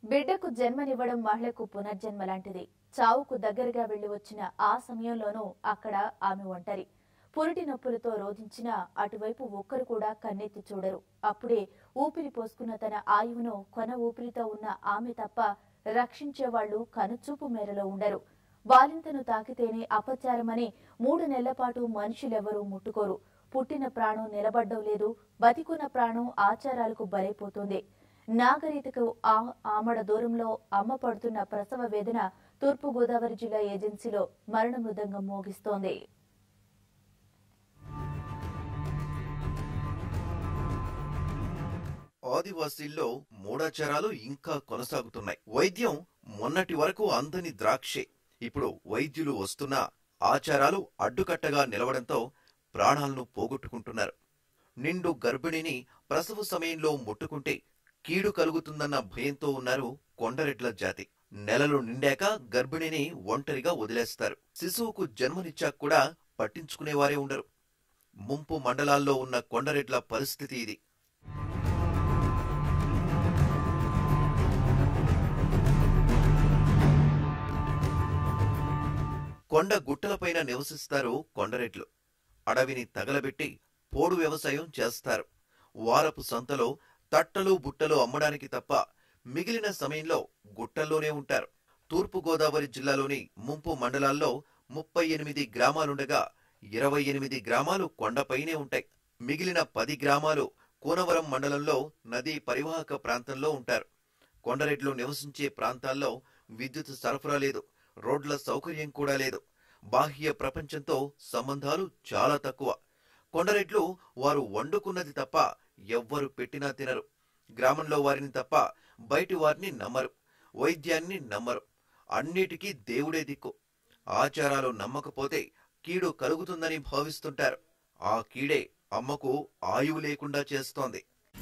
బిడ్డకు జన్మనివ్వడం మహిళకు పునర్జన్మ లాంటిది చావుకు దగ్గరగా వెళ్లి వచ్చిన ఆ సమయంలోనూ అక్కడ ఆమె ఒంటరి పురిటి నొప్పులతో రోధించినా అటువైపు ఒక్కరు కూడా కన్నెత్తి చూడరు అప్పుడే ఊపిరి పోసుకున్న తన ఆయువును కొన ఊపిరితో ఉన్న ఆమె తప్ప రక్షించేవాళ్లు కనుచూపు మేరలో ఉండరు బాలింతను తాకితేనే అపచారమని మూడు నెలల పాటు మనుషులెవరూ ముట్టుకోరు పుట్టిన ప్రాణం నిలబడ్డం లేదు బతికున్న ప్రాణం ఆచారాలకు బలైపోతుంది నాగరికకు ఆ- ఆమడ దూరంలో అమ్మ పడుతున్న ప్రసవ వేదన తూర్పు గోదావరి జిల్లా ఏజెన్సీలో మరణ మృదంగం మోగిస్తోంది ఆదివాసీల్లో మూఢాచారాలు ఇంకా కొనసాగుతున్నాయి వైద్యం మొన్నటి వరకు అందని ద్రాక్షే ఇప్పుడు వైద్యులు వస్తున్నా ఆచారాలు అడ్డుకట్టగా నిలవడంతో ప్రాణాలను పోగొట్టుకుంటున్నారు నిండు గర్భిణిని ప్రసవ సమయంలో ముట్టుకుంటే కీడు కలుగుతుందన్న భయంతో ఉన్నారు కొండరెడ్ల జాతి నెలలు నిండాక గర్భిణిని ఒంటరిగా వదిలేస్తారు శిశువుకు జన్మనిచ్చాక కూడా పట్టించుకునేవారే ఉండరు ముంపు మండలాల్లో ఉన్న కొండరెడ్ల పరిస్థితి ఇది కొండ గుట్టలపైన నివసిస్తారు కొండరెడ్లు అడవిని తగలబెట్టి పోడు వ్యవసాయం చేస్తారు వారపు సంతలో తట్టలు బుట్టలు అమ్మడానికి తప్ప మిగిలిన సమయంలో గుట్టల్లోనే ఉంటారు తూర్పు గోదావరి జిల్లాలోని ముంపు మండలాల్లో ముప్పై ఎనిమిది గ్రామాలుండగా ఇరవై ఎనిమిది గ్రామాలు కొండపైనే ఉంటాయి మిగిలిన పది గ్రామాలు కూనవరం మండలంలో నదీ పరివాహక ప్రాంతంలో ఉంటారు కొండరెడ్లు నివసించే ప్రాంతాల్లో విద్యుత్ సరఫరా లేదు రోడ్ల సౌకర్యం కూడా లేదు బాహ్య ప్రపంచంతో సంబంధాలు చాలా తక్కువ కొండరెడ్లు వారు వండుకున్నది తప్ప ఎవ్వరు పెట్టినా తినరు గ్రామంలో వారిని తప్ప బయటి వారిని నమ్మరు వైద్యాన్ని నమ్మరు అన్నిటికీ దేవుడే దిక్కు ఆచారాలు నమ్మకపోతే కీడు కలుగుతుందని భావిస్తుంటారు ఆ కీడే అమ్మకు ఆయువు లేకుండా చేస్తోంది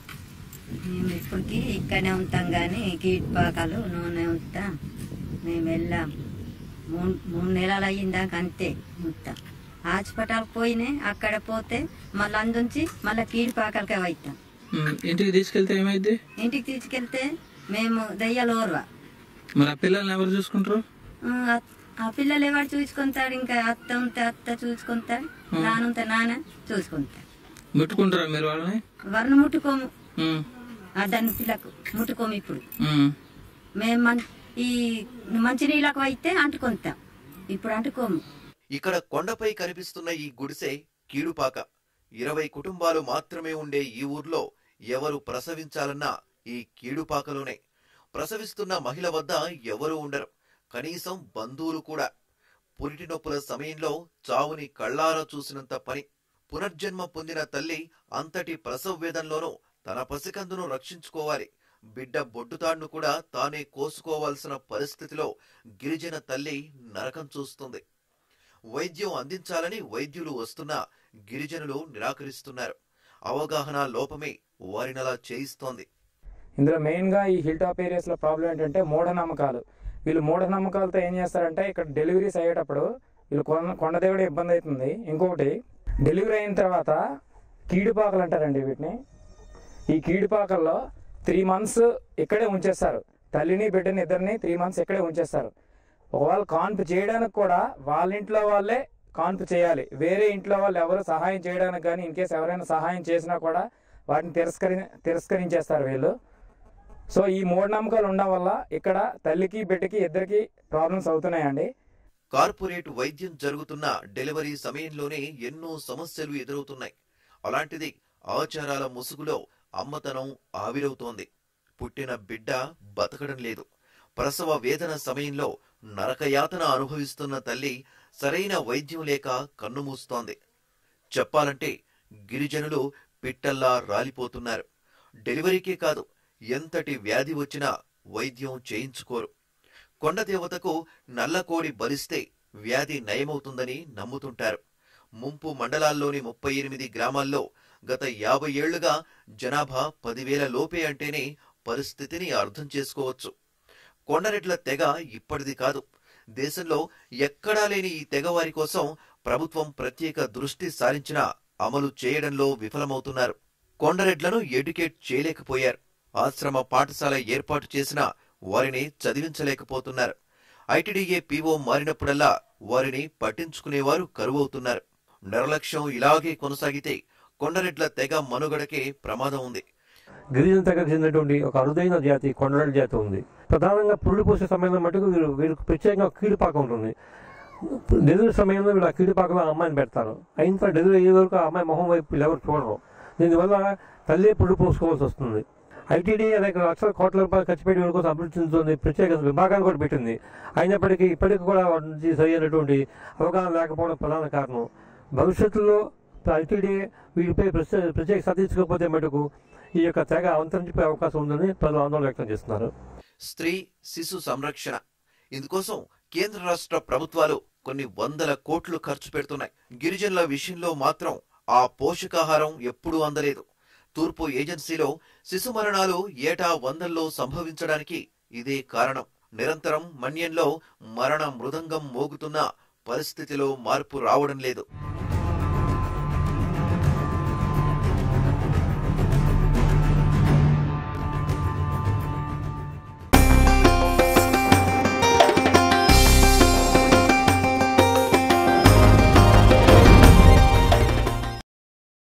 మేము ఇప్పటికి ఇక్కడనే ఉంటాం కానీ కీట్పాకాలు నూనె ఉంటాం మేము వెళ్ళాం మూడు మూడు నెలలు అయ్యిందాక అంతే ఉంటాం హాస్పిటల్కి పోయినాయి అక్కడ పోతే మళ్ళీ అందుంచి మళ్ళీ కీడిపాకలకే అవుతాం ఉమ్, ఇంటికి తీసుకెళ్తే ఏమైంది ఇంటికి తీసుకెళ్తే మేము దయ్యాలు ఓర్వా మరి ఆ పిల్లల్ని ఎవరు చూసుకుంటారు ఆ, ఆ పిల్లలు ఎవరు చూసుకుంటాడు ఇంకా అత్త ఉంటే అత్త చూసుకుంటాడు నాన్న ఉంటే నాన్న చూసుకుంటాడు ముట్టుకుంటారా మీరు వాళ్ళని వరను ముట్టుకోము ఉమ్, ఆ దాని పిల్లకు ముట్టుకోము ఇప్పుడు ఉమ్. మేము మన్- ఈ మంచినీళ్ళకు అయితే అంటుకుంటాం ఇప్పుడు అంటుకోము ఇక్కడ కొండపై కనిపిస్తున్న ఈ గుడిసె కీడుపాక ఇరవై కుటుంబాలు మాత్రమే ఉండే ఈ ఊర్లో ఎవరు ప్రసవించాలన్నా ఈ కీడుపాకలోనే ప్రసవిస్తున్న మహిళ వద్ద ఎవరూ ఉండరు కనీసం బంధువులు కూడా పురిటి నొప్పుల సమయంలో చావుని కళ్ళారా చూసినంత పని పునర్జన్మ పొందిన తల్లి అంతటి ప్రసవ వేదంలోనూ తన పసికందును రక్షించుకోవాలి బిడ్డ బొడ్డుతాడును కూడా తానే కోసుకోవాల్సిన పరిస్థితిలో గిరిజన తల్లి నరకం చూస్తుంది వైద్యం అందించాలని వైద్యులు వస్తున్నా గిరిజనులు నిరాకరిస్తున్నారు అవగాహన లోపమే వారినలా చేయిస్తోంది ఇందులో మెయిన్గా ఈ హిల్ టాప్ ఏరియాస్లో ప్రాబ్లం ఏంటంటే మూఢనమ్మకాలు వీళ్ళు మూఢనమ్మకాలతో ఏం చేస్తారంటే ఇక్కడ డెలివరీస్ అయ్యేటప్పుడు వీళ్ళు కొండ కొండదేవుడు ఇబ్బంది అవుతుంది ఇంకొకటి డెలివరీ అయిన తర్వాత కీడుపాకలు అంటారండి వీటిని ఈ కీడుపాకల్లో త్రీ మంత్స్ ఇక్కడే ఉంచేస్తారు తల్లిని బిడ్డని ఇద్దరిని త్రీ మంత్స్ ఇక్కడే ఉంచేస్తారు ఒకవేళ కాన్పు చేయడానికి కూడా వాళ్ళ ఇంట్లో వాళ్ళే కాన్పు చేయాలి వేరే ఇంట్లో వాళ్ళు ఎవరు సహాయం చేయడానికి కానీ ఇన్ కేసు ఎవరైనా సహాయం చేసినా కూడా వాటిని తిరస్కరి తిరస్కరించేస్తారు వీళ్ళు సో ఈ మూఢనమ్మకాలు ఉండడం వల్ల ఇక్కడ తల్లికి బిడ్డకి ఇద్దరికి ప్రాబ్లమ్స్ అవుతున్నాయండి కార్పొరేట్ వైద్యం జరుగుతున్న డెలివరీ సమయంలోనే ఎన్నో సమస్యలు ఎదురవుతున్నాయి అలాంటిది ఆచారాల ముసుగులో అమ్మతనం ఆవిరవుతోంది పుట్టిన బిడ్డ బతకడం లేదు ప్రసవ వేదన సమయంలో నరకయాతన అనుభవిస్తున్న తల్లి సరైన వైద్యం లేక కన్నుమూస్తోంది చెప్పాలంటే గిరిజనులు పిట్టల్లా రాలిపోతున్నారు డెలివరీకే కాదు ఎంతటి వ్యాధి వచ్చినా వైద్యం చేయించుకోరు కొండదేవతకు నల్లకోడి బలిస్తే వ్యాధి నయమవుతుందని నమ్ముతుంటారు ముంపు మండలాల్లోని ముప్పై ఎనిమిది గ్రామాల్లో గత యాభై ఏళ్లుగా జనాభా పదివేల లోపే అంటేనే పరిస్థితిని అర్థం చేసుకోవచ్చు కొండరెడ్ల తెగ ఇప్పటిది కాదు దేశంలో ఎక్కడా లేని ఈ తెగవారి కోసం ప్రభుత్వం ప్రత్యేక దృష్టి సారించినా అమలు చేయడంలో విఫలమవుతున్నారు కొండరెడ్లను ఎడ్యుకేట్ చేయలేకపోయారు ఆశ్రమ పాఠశాల ఏర్పాటు చేసినా వారిని చదివించలేకపోతున్నారు ఐటీడీఏ పీఓ మారినప్పుడల్లా వారిని పట్టించుకునేవారు కరువవుతున్నారు నిర్లక్ష్యం ఇలాగే కొనసాగితే కొండరెడ్ల తెగ మనుగడకే ప్రమాదం ఉంది గిరిజన తెగకు చెందినటువంటి ఒక అరుదైన జాతి కొండరెడ్డి జాతి ఉంది ప్రధానంగా పురుడు పోసే సమయంలో మటుకు వీరు వీరికి ప్రత్యేకంగా కీడుపాక ఉంటుంది డెలివరీ సమయంలో వీళ్ళు ఆ కీడుపాకలో ఆ అమ్మాయిని పెడతారు అయిన తర్వాత డెలివరీ అయ్యే వరకు ఆ అమ్మాయి మొహం వైపు వీళ్ళు ఎవరు చూడరు దీనివల్ల తల్లి పురుడు పోసుకోవాల్సి వస్తుంది ఐటీడీ అనేక లక్షల కోట్ల రూపాయలు ఖర్చు పెట్టి వీళ్ళ కోసం అభివృద్ధి చెందుతుంది ప్రత్యేక విభాగాన్ని కూడా పెట్టింది అయినప్పటికీ ఇప్పటికీ కూడా వాటి నుంచి సరైనటువంటి అవగాహన లేకపోవడం ప్రధాన కారణం భవిష్యత్తులో ఐటీడీ వీటిపై ప్రత్యేక ప్రత్యేక శ్రద్ధ తీసుకోకపోతే మటుకు ఈ యొక్క తెగ అంతరించిపోయే అవకాశం ఉందని ప్రజలు ఆందోళన వ్యక్తం చేస్తున్నారు స్త్రీ శిశు సంరక్షణ ఇందుకోసం కేంద్ర రాష్ట్ర ప్రభుత్వాలు కొన్ని వందల కోట్లు ఖర్చు పెడుతున్నాయి గిరిజనుల విషయంలో మాత్రం ఆ పోషకాహారం ఎప్పుడూ అందలేదు తూర్పు ఏజెన్సీలో శిశు మరణాలు ఏటా వందల్లో సంభవించడానికి ఇదే కారణం నిరంతరం మన్యంలో మరణ మృదంగం మోగుతున్నా పరిస్థితిలో మార్పు రావడం లేదు